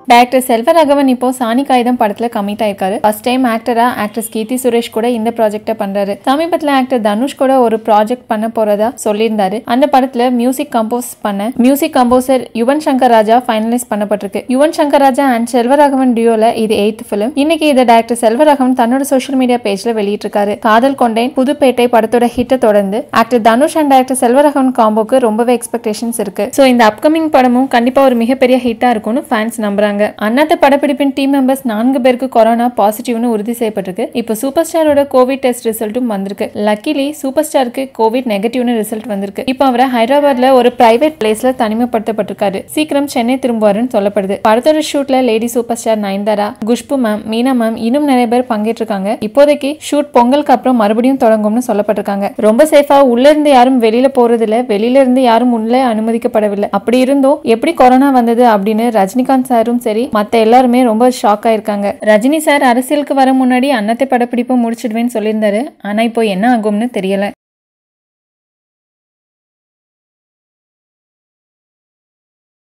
director Selvaraghavan இப்போ சாணி காகிதம் படத்துல கமிட் ஆயிருக்காரு ஃபர்ஸ்ட் டைம் ஆக்டரா ஆக்ட்ரஸ் கீர்த்தி சுரேஷ் கூட இந்த ப்ராஜெக்ட பண்றாரு சமீபத்துல ஆக்டர் தனுஷ் கூட ஒரு ப்ராஜெக்ட் பண்ண போறதா சொல்லியிருந்தாரு அந்த படத்துல மியூசிக் கம்போஸ் பண்ண music composer Yuvan Shankar Raja finalise பண்ணப்பட்டிருக்கு யுவன் சங்கர் ராஜா அண்ட் செல்வராகவன் டியோல இது எய்த் ஃபிலிம் இன்னைக்கு இதை டைரக்டர் செல்வராகவன் தன்னோட சோஷியல் மீடியா பேஜ்ல வெளியிட்டிருக்காரு காதல் கொண்டேன் புதுப்பேட்டை படத்தோட ஹிட்டை தொடர்ந்து actor Dhanush and director Selvaraghavan காம்போக்கு ரொம்பவே எக்ஸ்பெக்டேஷன்ஸ் இருக்கு சோ இந்த அப்கமிங் படமும் கண்டிப்பா ஒரு மிகப்பெரிய ஹிட்டா இருக்கும்னு ஃபேன்ஸ் நம்புறாங்க அண்ணாத்த படப்பிடிப்பின் டீம் மெம்பர்ஸ் நான்கு பேருக்கு கொரோனா பாசிட்டிவ்னு உறுதி செய்யப்பட்டிருக்கு இப்போ சூப்பர் ஸ்டாரோட கோவிட் டெஸ்ட் ரிசல்ட்டும் வந்திருக்கு லக்கிலி சூப்பர் ஸ்டாருக்கு கோவிட் நெகட்டிவ்னு ரிசல்ட் வந்திருக்கு இப்போ அவரை ஹைதராபாத்ல ஒரு பிரைவேட் பிளேஸ்ல தனிமைப்படுத்தப்பட்டிருக்காரு சீக்கிரம் சென்னை திரும்புவாருன்னு சொல்லப்படுது படத்தோட ஷூட்ல lady super star Nayanthara Khushbu ma'am Meena ma'am இன்னும் நிறைய பேர் பங்கேற்றிருக்காங்க இப்போதைக்கு ஷூட் பொங்கலுக்கு அப்புறம் மறுபடியும் தொடங்கும்னு சொல்லப்பட்டிருக்காங்க ரொம்ப சேஃபா உள்ள இருந்து யாரும் வெளியில போறது இல்ல வெளியில இருந்து யாரும் உள்ளே அனுமதிக்கப்படவில்லை அப்படி இருந்தும் எப்படி கொரோனா வந்தது அப்படின்னு ரஜினிகாந்த் சாரும் சரி மத்த எல்லாருமே ரொம்ப ஷாக் ஆயிருக்காங்க ரஜினி சார் அரசியலுக்கு வர முன்னாடி அன்னத்தை படப்பிடிப்பு முடிச்சிடுவேன்னு சொல்லியிருந்தாரு ஆனா இப்போ என்ன ஆகும்னு தெரியல